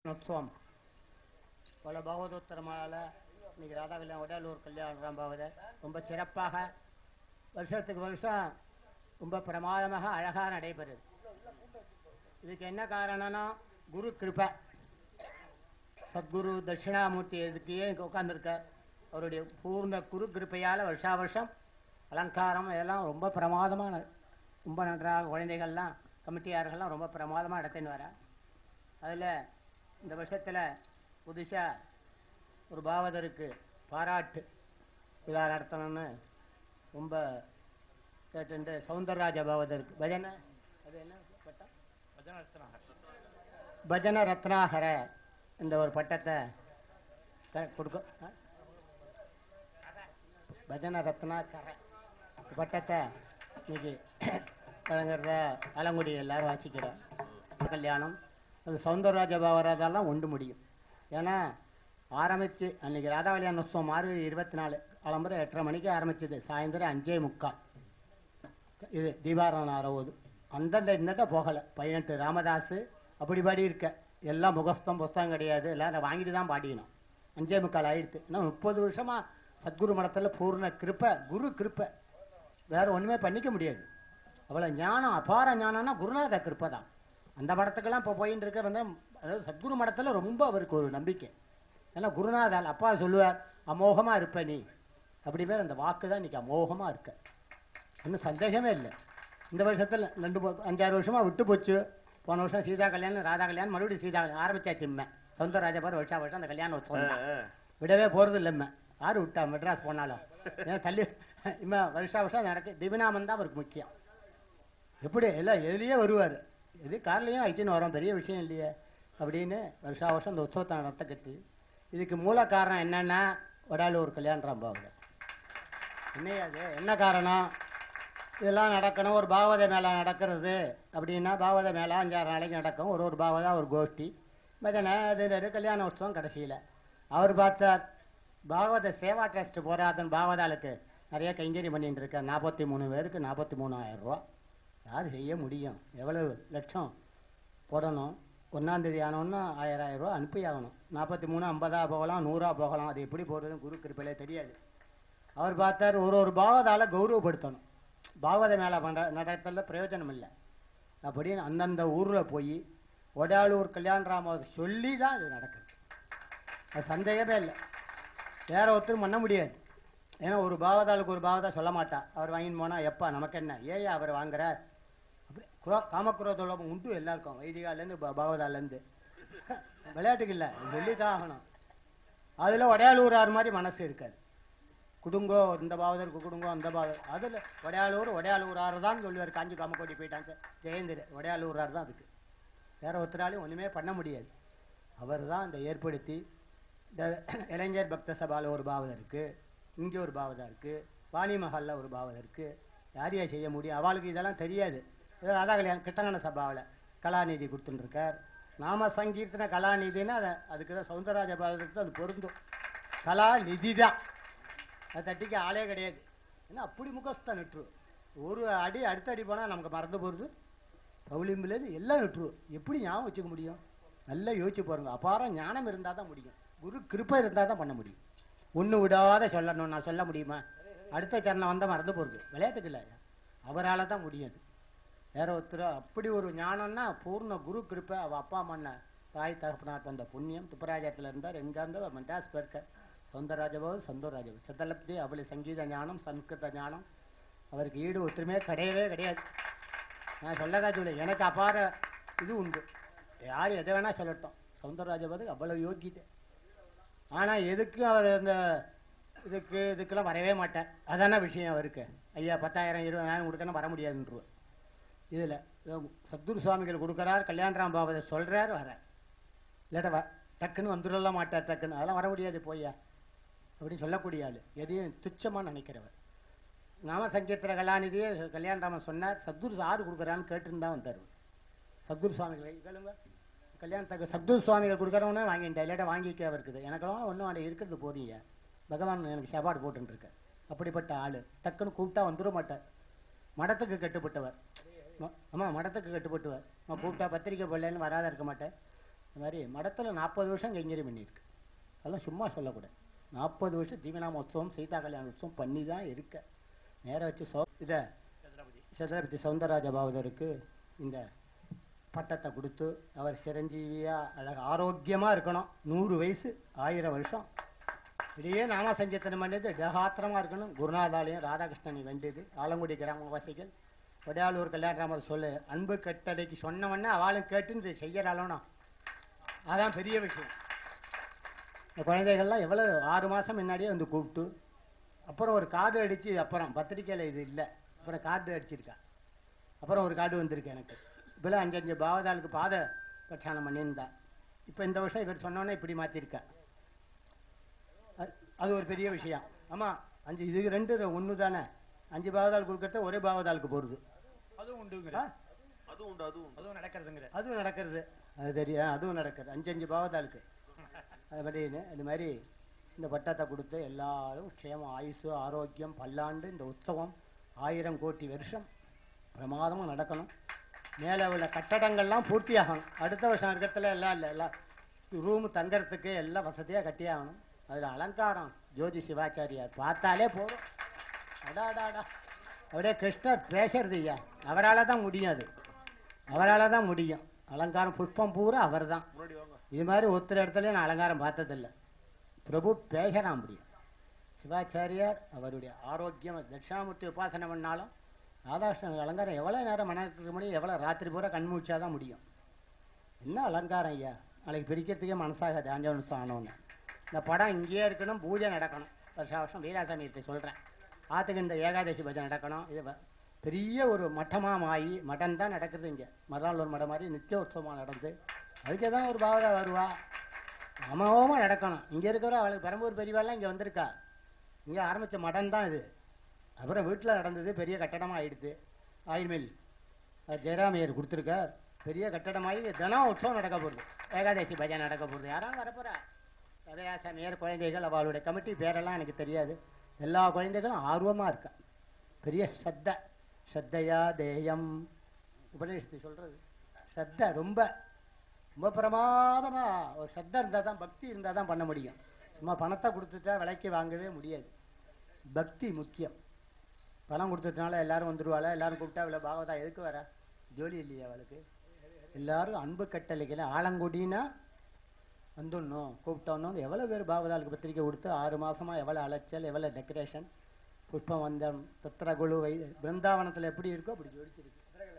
உற்சவம் பல பகவதோத்தர மாலால இன்னைக்கு ராதா கல்யாணம் உடலூர் கல்யாணம் பாவத ரொம்ப சிறப்பாக வருஷத்துக்கு வருஷம் ரொம்ப பிரமாதமாக அழகாக நடைபெறுது இதுக்கு என்ன காரணம்னா குரு கிருபை சத்குரு தட்சிணாமூர்த்தி இதுக்கு ஏன் இங்கே உட்காந்துருக்கார் அவருடைய பூர்ண குரு கிருப்பையால் வருஷா வருஷம் அலங்காரம் இதெல்லாம் ரொம்ப பிரமாதமாக ந- ரொம்ப நன்றாக குழந்தைகள்லாம் கமிட்டியார்கள்லாம் ரொம்ப பிரமாதமாக நடத்தின்னு வரா அதில் இந்த வருஷத்தில் புதுசாக ஒரு பாவதருக்கு பாராட்டு விழா நடத்தணும்னு ரொம்ப கேட்டு சவுந்தரராஜ பாவதருக்கு பஜனை அது என்ன பட்டம் பஜன ரத்னாகர என்ற ஒரு பட்டத்தை க- கொடுக்க ஆ? பஜன ரத்னாகர பட்டத்தை இன்னைக்கு வழங்குறத அலங்குடி எல்லாரும் வாசிக்கிறோம் கல்யாணம் அது சௌந்தரராஜ பாவராதெல்லாம் உண்டு முடியும் ஏன்னா ஆரம்பித்து அன்னைக்கு ராதா கல்யாண உற்சவம் மார்கழி இருபத்தி நாலு கிளம்புற எட்டரை மணிக்கு ஆரம்பிச்சது சாயந்தரம் அஞ்சே முக்கால் இது தீபாராதனை அறுபது அந்தண்ட இன்னட்ட போகலை பதினெட்டு ராமதாஸ் அப்படி பாடி இருக்க எல்லாம் முகஸ்தம் புஸ்தகம் கிடையாது எல்லாம் வாங்கிட்டு தான் பாடிக்கணும் அஞ்சே முக்கால் ஆயிடுத்து இன்னும் முப்பது வருஷமா சத்குரு மடத்தில் பூர்ண கிருப்பை குரு கிருப்பை வேற ஒன்றுமே பண்ணிக்க முடியாது அவ்வளோ ஞானம் அபார ஞானம்னா குருநாத கிருப்பை தான் அந்த மடத்துக்கெல்லாம் இப்போ போயின்னு இருக்க வந்து அதாவது சத்குரு மடத்தில் ரொம்ப அவருக்கு ஒரு நம்பிக்கை ஏன்னா குருநாதால் அப்பா சொல்லுவார் அமோகமாக இருப்ப நீ அப்படி பேர் அந்த வாக்கு தான் இன்னைக்கு அமோகமாக இருக்க ஒன்றும் சந்தேகமே இல்லை இந்த வருஷத்தில் ரெண்டு மூ- அஞ்சாறு வருஷமா விட்டு போச்சு போன வருஷம் சீதா கல்யாணம் ராதா கல்யாணம் மறுபடியும் சீதா கல்யாணம் ஆரம்பிச்சாச்சு இம்மை சொந்த ராஜபார் வருஷா வருஷம் அந்த கல்யாணம் உற்சவம் தான். விடவே போகிறது இல்லை இம்மை யார் விட்டா மெட்ராஸ் போனாலும் ஏன்னா தள்ளி இம்மை வருஷா வருஷம் நடக்கு திவிநாமன் தான் அவருக்கு முக்கியம் எப்படி எல்லாம் எதுலேயே வருவார் எது கார்லேயும் அழிச்சுன்னு வரோம் பெரிய விஷயம் இல்லையே அப்படின்னு வருஷா வருஷம் இந்த உற்சவத்தை நடத்தக்கட்டு இதுக்கு மூல காரணம் என்னன்னா வடாலூர் கல்யாணம் பாவம் என்னையா அது என்ன காரணம் இதெல்லாம் நடக்கணும் ஒரு பாவத மேளா நடக்கிறது அப்படின்னா பாவத மேளா அஞ்சாறு நாளைக்கு நடக்கும் ஒரு ஒரு பாவதா ஒரு கோஷ்டி பஜனை அது இது கல்யாண உற்சவம் கடைசியில் அவர் பார்த்தார் பாகவத சேவா ட்ரஸ்ட் போராதன் பாவதாளுக்கு நிறைய கைங்கறி பண்ணிட்டு இருக்கார் நாற்பத்தி மூணு பேருக்கு நாற்பத்தி மூணாயிரம் ரூபா யார் செய்ய முடியும் எவ்வளவு லட்சம் போடணும் ஒன்றாந்தேதி ஆனோன்னா ஆயிரம் ஆயிரம் ரூபா அனுப்பி ஆகணும் நாற்பத்தி மூணு ஐம்பதா போகலாம் நூறா போகலாம் அது எப்படி போகிறதுன்னு குரு கிருப்பையிலே தெரியாது அவர் பார்த்தார் ஒரு ஒரு பாவதால கௌரவப்படுத்தணும் பாகவத மேலே பண்ணுற நடத்துல பிரயோஜனம் இல்லை அப்படின்னு அந்தந்த ஊரில் போய் ஒடாலூர் கல்யாணராம சொல்லி தான் இது நடக்குது அது சந்தேகமே இல்லை வேற ஒருத்தரும் பண்ண முடியாது ஏன்னா ஒரு பாவதாளுக்கு ஒரு பாவதா சொல்ல மாட்டா அவர் வாங்கின்னு போனால் எப்பா நமக்கு என்ன ஏயா அவர் வாங்குறார் அப்படி குரோ காமக்குரோதோலோபம் உண்டு எல்லாருக்கும் வைதிகாலேருந்து பாவதாலேருந்து விளையாட்டுக்கு இல்லை சொல்லி தான் ஆகணும் அதில் உடையாளூரார் மாதிரி மனசு இருக்காது குடுங்கோ இந்த பாவதற்கு குடுங்கோ அந்த பாவதர் அதில் உடையாளூர் உடையாளூரார் தான் சொல்லுவார் காஞ்சி காமக்கோட்டி போயிட்டாங்க ஜெயந்திர உடையாளூரார் தான் அதுக்கு வேற ஒருத்தராலையும் ஒன்றுமே பண்ண முடியாது அவர் தான் இந்த ஏற்படுத்தி இந்த இளைஞர் பக்த சபாவில் ஒரு பாவதம் இருக்குது இங்கே ஒரு பாவதம் இருக்குது வாணி மஹாலில் ஒரு பாவதம் இருக்குது யார் யார் செய்ய முடியும் அவளுக்கு இதெல்லாம் தெரியாது ஏதோ ராதா கல்யாணம் கிட்டங்கன சபாவில் கலாநிதி கொடுத்துட்டுருக்கார் நாம சங்கீர்த்தன கலாநிதினா அதை அதுக்கு தான் சவுந்தரராஜ பாவத்துக்கு தான் அது பொருந்தும் கலாநிதி தான் அது தட்டிக்க ஆளே கிடையாது ஏன்னா அப்படி முகஸ்தான் நெட்ரு ஒரு அடி அடுத்த அடி போனால் நமக்கு மறந்து போகிறது பவுளிம்பிலேருந்து எல்லாம் நெட்ரு எப்படி ஞாபகம் வச்சுக்க முடியும் நல்லா யோசிச்சு பாருங்க அபாரம் ஞானம் இருந்தால் தான் முடியும் குரு கிருப்பை இருந்தால் தான் பண்ண முடியும் ஒன்று விடாத சொல்லணும் நான் சொல்ல முடியுமா அடுத்த சரணம் வந்தால் மறந்து போகிறது விளையாட்டுக்கு இல்லை அவரால் தான் முடியும் அது வேற ஒருத்தர் அப்படி ஒரு ஞானம்னா பூர்ண குரு கிருப்பை அவள் அப்பா அம்மா தாய் தகப்பனார் வந்த புண்ணியம் துப்பராஜத்தில் இருந்தார் எங்கே இருந்தால் மெட்ராஸ் போயிருக்க சௌந்தரராஜபாபு சந்தோராஜபாபு சித்தலப்தி அவளை சங்கீத ஞானம் சம்ஸ்கிருத ஞானம் அவருக்கு ஈடு ஒத்துமையே கிடையவே கிடையாது நான் சொல்லதா சொல்ல எனக்கு அபார இது உண்டு யார் எதை வேணால் சொல்லட்டும் சௌந்தரராஜபாதுக்கு அவ்வளோ யோக்கியதை ஆனால் எதுக்கு அவர் அந்த இதுக்கு இதுக்கெல்லாம் வரவே மாட்டேன் அதான விஷயம் அவருக்கு ஐயா பத்தாயிரம் இருபதாயிரம் கொடுக்கணும் வர முடியாதுன்றுவார் இதில் சத்குரு சுவாமிகள் கொடுக்குறார் கல்யாணராம் பாபதை சொல்கிறார் வர இல்லாட்ட வ டக்குன்னு வந்துடலாம் மாட்டார் டக்குன்னு அதெல்லாம் வர முடியாது போய்யா அப்படின்னு சொல்லக்கூடிய ஆள் எதையும் துச்சமாக நினைக்கிறவர் நாம சங்கீர்த்தன கலாநிதியே கல்யாணராமன் சொன்னார் சத்குரு யார் கொடுக்குறான்னு கேட்டுன்னு தான் வந்தார் சத்குரு சுவாமிகளை கேளுங்க கல்யாணத்துக்கு சத்குரு சுவாமிகள் கொடுக்குறவனே வாங்கிட்டேன் இல்லாட்ட வாங்கிக்க இருக்குது எனக்கெல்லாம் ஒன்றும் அடைய இருக்கிறது போறீங்க பகவான் எனக்கு சாப்பாடு போட்டுருக்க அப்படிப்பட்ட ஆள் டக்குன்னு கூப்பிட்டா வந்துட மாட்டார் மடத்துக்கு கட்டுப்பட்டவர் ம- ஆமா மடத்துக்கு கட்டுப்பட்டவர் நான் கூப்பிட்டா பத்திரிக்கை போடலன்னு வராத இருக்க மாட்டேன் இந்த மாதிரி மடத்தில் நாற்பது வருஷம் கைங்கரியம் பண்ணியிருக்கு அதெல்லாம் சும்மா சொல்லக்கூடாது நாற்பது வருஷம் தீபநாம உற்சவம் சீதா கல்யாண உற்சவம் பண்ணி தான் இருக்க நேராக வச்சு சௌ இதை சதுரபதி சௌந்தரராஜ பாவதருக்கு இந்த பட்டத்தை கொடுத்து அவர் சிரஞ்சீவியாக அழக ஆரோக்கியமாக இருக்கணும் நூறு வயசு ஆயிரம் வருஷம் இதையே நாம சங்கீர்த்தனம் பண்ணது டகாத்திரமாக இருக்கணும் குருநாதாலயம் ராதாகிருஷ்ணனை வேண்டியது ஆலங்குடி கிராமவாசிகள் கொடையாளூர் கல்யாணராமர் சொல்லு அன்பு கட்டளைக்கு சொன்னவொன்னே அவளும் கேட்டு இதை செய்யறாளோனா அதான் பெரிய விஷயம் இந்த குழந்தைகள்லாம் எவ்வளோ ஆறு மாதம் முன்னாடியே வந்து கூப்பிட்டு அப்புறம் ஒரு கார்டு அடித்து அப்புறம் பத்திரிக்கையில் இது இல்லை அப்புறம் கார்டு அடிச்சிருக்கா அப்புறம் ஒரு கார்டு வந்திருக்கு எனக்கு இப்போலாம் அஞ்சு அஞ்சு பாவதாளுக்கு பாத பிரச்சாரம் பண்ணியிருந்தா இப்போ இந்த வருஷம் இவர் சொன்னோன்னே இப்படி மாற்றிருக்கா அது- அது ஒரு பெரிய விஷயம் ஆமாம் அஞ்சு இது ரெண்டு ஒன்று தானே அஞ்சு பாவதாள் கொடுக்கறது ஒரே பாவதாளுக்கு போகிறது அதுவும் உண்டுங்கிற ஆ அதுவும் உண்டு அதுவும் உண்டு அதுவும் நடக்கிறதுங்கிற அதுவும் நடக்கிறது அது தெரியும் அதுவும் நடக்கிறது அஞ்சு அஞ்சு பாவதாளுக்கு அது அப்படின்னு அது மாதிரி இந்த பட்டத்தை கொடுத்து எல்லாரும் க்ஷேமம் ஆயுசு ஆரோக்கியம் பல்லாண்டு இந்த உற்சவம் ஆயிரம் கோடி வருஷம் பிரமாதமாக நடக்கணும் மேலே உள்ள கட்டடங்கள்லாம் பூர்த்தியாகணும் அடுத்த வருஷம் இருக்கிறதுல எல்லாம் இல்லை எல்லாம் ரூமு தங்கறதுக்கு எல்லாம் வசதியாக கட்டியாகணும் அதில் அலங்காரம் ஜோதி சிவாச்சாரியார் பார்த்தாலே போதும் அடாடாடா அப்படியே கிருஷ்ணர் பேசுறது ஐயா அவரால் தான் முடியும் அது அவரால் தான் முடியும் அலங்காரம் புஷ்பம் பூரா அவர் தான் முன்னாடி வாங்க இது மாதிரி ஒருத்தர் இடத்துலையும் நான் அலங்காரம் பார்த்ததில்ல பிரபு பேசலாம் முடியும் சிவாச்சாரியார் அவருடைய ஆரோக்கியம் தட்சிணாமூர்த்தி உபாசனை பண்ணாலும் ராதாகிருஷ்ணன் அலங்காரம் எவ்வளோ நேரம் மனக்கு முடியும் எவ்வளோ ராத்திரி பூரா கண் முழிச்சா தான் முடியும் என்ன அலங்காரம் ஐயா நாளைக்கு பிரிக்கிறதுக்கே மனசாகாது அஞ்சு நிமிஷம் ஆனோன்னு இந்த படம் இங்கேயே இருக்கணும் பூஜை நடக்கணும் வருஷா வருஷம் வீராசாமிகிட்ட சொல்கிறேன் ஆற்றுக்கு இந்த ஏகாதசி பூஜை நடக்கணும் இது வ- பெரிய ஒரு மட்டமாக மாறி மட்டம் தான் நடக்குது இங்கே மறுநாள் மடம் மாதிரி நித்திய உற்சவமாக நடந்து அதுக்கே தான் ஒரு பாவதா வருவா அமோகமாக நடக்கணும் இங்கே இருக்கிற அவளுக்கு பெரம்பூர் பெரியவாள்லாம் இங்கே வந்திருக்கா இங்கே ஆரம்பித்த மடம் தான் இது அப்புறம் வீட்டில் நடந்தது பெரிய கட்டடமாக ஆயிடுது ஆயில் மில் அது ஜெயராமையர் கொடுத்துருக்கார் பெரிய கட்டடமாகி தினம் உற்சவம் நடக்க போகுது ஏகாதசி பஜனை நடக்க போகுது யாரும் வரப்போறா கதையாசாமியார் குழந்தைகள் அவளுடைய கமிட்டி பேரெல்லாம் எனக்கு தெரியாது எல்லா குழந்தைகளும் ஆர்வமாக இருக்கா பெரிய சத்த சத்தையா தேயம் உபநிஷத்து சொல்கிறது சத்த ரொம்ப ரொம்ப பிரமாதமாக ஒரு சத்த இருந்தால் தான் பக்தி இருந்தால் தான் பண்ண முடியும் சும்மா பணத்தை கொடுத்துட்டா விலைக்கு வாங்கவே முடியாது பக்தி முக்கியம் பணம் கொடுத்ததுனால எல்லாரும் வந்துருவாளா எல்லாரும் கூப்பிட்டா இவ்வளோ பாகவதா எதுக்கு வர ஜோலி இல்லையா அவளுக்கு எல்லாரும் அன்பு கட்டளைகளை ஆலங்குடினா வந்துடணும் கூப்பிட்டோன்னு எவ்வளோ பேர் பாகவதாளுக்கு பத்திரிக்கை கொடுத்து ஆறு மாசமா எவ்வளோ அலைச்சல் எவ்வளோ டெக்கரேஷன் புஷ்பம் வந்தம் தத்திரகுழு வை பிருந்தாவனத்தில் எப்படி இருக்கோ அப்படி ஜோடிச்சிருக்கு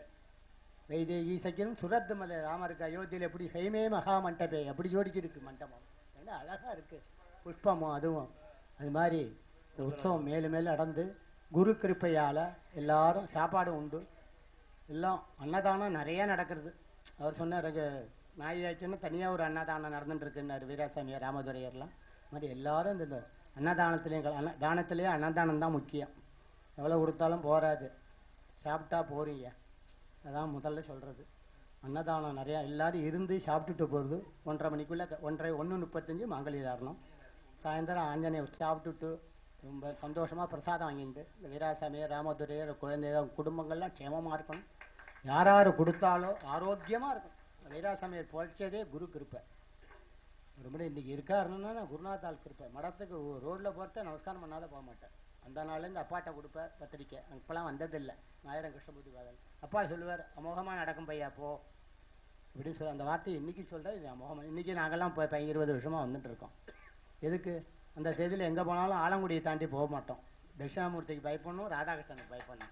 வைதேகி சக்கியம் சுரத் மத ராமருக்கு அயோத்தியில் எப்படி ஹைமே மகா மண்டபே அப்படி ஜோடிச்சிருக்கு மண்டபம் ஏன்னா அழகா இருக்கு புஷ்பமும் அதுவும் அது மாதிரி இந்த உற்சவம் மேலும் மேலும் நடந்து குரு கிருப்பையால் எல்லாரும் சாப்பாடு உண்டு எல்லாம் அன்னதானம் நிறைய நடக்கிறது அவர் சொன்னார் எனக்கு ஞாயிறாச்சுன்னா தனியாக ஒரு அன்னதானம் நடந்துட்டு இருக்குன்னாரு வீராசாமியார் ராமதுரையர்லாம் இது மாதிரி எல்லாரும் இந்த இந்த அன்னதானத்துலேயும் கல- அன்ன தானத்துலேயே அன்னதானம் தான் முக்கியம் எவ்வளோ கொடுத்தாலும் போராது சாப்பிட்டா போறீங்க அதான் முதல்ல சொல்கிறது அன்னதானம் நிறையா எல்லாரும் இருந்து சாப்பிட்டுட்டு போகிறது ஒன்றரை மணிக்குள்ளே ஒன்றரை ஒன்று முப்பத்தஞ்சு மாங்கலி தாரணம் சாயந்தரம் ஆஞ்சநேயர் சாப்பிட்டுட்டு ரொம்ப சந்தோஷமாக பிரசாதம் வாங்கிட்டு இந்த வீராசாமியார் ராமதுரையர் குழந்தைகள் குடும்பங்கள்லாம் க்ஷேமமாக இருக்கணும் யார் யார் கொடுத்தாலோ ஆரோக்கியமாக இருக்கும் வீராசாமியார் பொழைச்சதே குரு கிருப்பை ரொம்ப இன்னைக்கு இருக்காருன்னா நான் குருநாதால் கிருப்பை மடத்துக்கு ரோட்டில் போகிறத நமஸ்காரம் பண்ணாத போக மாட்டேன் அந்த நாள்லேருந்து அப்பாட்ட கொடுப்பேன் பத்திரிக்கை இப்போலாம் வந்ததில்லை நாயிரம் கிருஷ்ணபூதி பாதல் அப்பா சொல்லுவார் அமோகமாக நடக்கும் பையா போ இப்படி சொல்லி அந்த வார்த்தையை இன்னைக்கு சொல்கிறேன் இது அமோகமாக இன்னைக்கு நாங்கெல்லாம் இப்போ இப்போ இருபது வருஷமாக வந்துட்டு இருக்கோம் எதுக்கு அந்த தேதியில் எங்கே போனாலும் ஆலங்குடியை தாண்டி போக மாட்டோம் தட்சிணாமூர்த்திக்கு பயப்படணும் ராதாகிருஷ்ணனுக்கு பயப்படணும்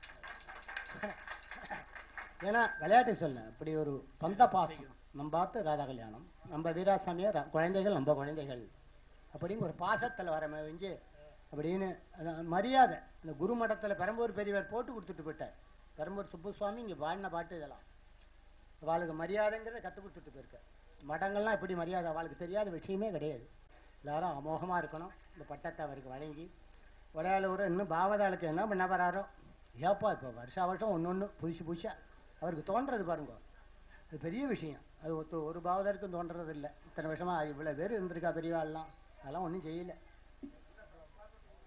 ஏன்னா விளையாட்டு சொல்ல அப்படி ஒரு பந்த பாசம் நம்ம பார்த்து ராதா கல்யாணம் நம்ம வீராசாமியார் ர- குழந்தைகள் நம்ம குழந்தைகள் அப்படின்னு ஒரு பாசத்தில் வர வெஞ்சு அப்படின்னு அது மரியாதை அந்த குரு மடத்தில் பெரம்பூர் பெரியவர் போட்டு கொடுத்துட்டு போயிட்டார் பெரம்பூர் சுப்புசுவாமி இங்கே பாடின பாட்டு இதெல்லாம் அவளுக்கு மரியாதைங்கிறத கற்றுக் கொடுத்துட்டு போயிருக்கார் மடங்கள்லாம் எப்படி மரியாதை அவளுக்கு தெரியாத விஷயமே கிடையாது எல்லாரும் அமோகமாக இருக்கணும் இந்த பட்டத்தை அவருக்கு வழங்கி உடையாளூர் இன்னும் பாவதாளுக்கு என்ன பண்ண வராரோ ஏப்பா இப்போ வருஷா வருஷம் ஒன்று ஒன்று புதுசு புதுசாக அவருக்கு தோன்றது பாருங்க அது பெரிய விஷயம் அது ஒத்து ஒரு பாவதாருக்கும் தோன்றது இல்லை இத்தனை வருஷமாக இவ்வளோ பேர் இருந்திருக்கா பெரியவாள்லாம் அதெல்லாம் ஒன்றும் செய்யல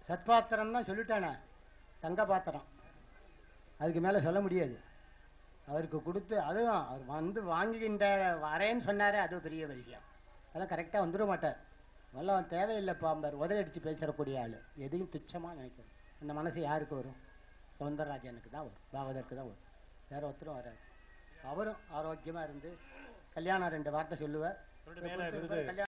சத்பாத்திரம் தான் சொல்லிட்டானே தங்க பாத்திரம் அதுக்கு மேலே சொல்ல முடியாது அவருக்கு கொடுத்து அதுவும் அவர் வந்து வாங்குகின்ற வரேன்னு சொன்னாரே அது பெரிய விஷயம் அதெல்லாம் கரெக்டாக வந்துட மாட்டார் முதல்ல அவன் தேவையில்லை பாம்பர் உதறடிச்சு பேசக்கூடிய ஆள் எதையும் துச்சமாக நினைக்கணும் அந்த மனசு யாருக்கு வரும் சௌந்தரராஜனுக்கு தான் வரும் பாகவதற்கு தான் வரும் வேற ஒருத்தரும் வராது அவரும் ஆரோக்கியமாக இருந்து கல்யாணம் ரெண்டு வார்த்தை சொல்லுவார் சொல்லிட்டு மேல விருது. கல்யாணம்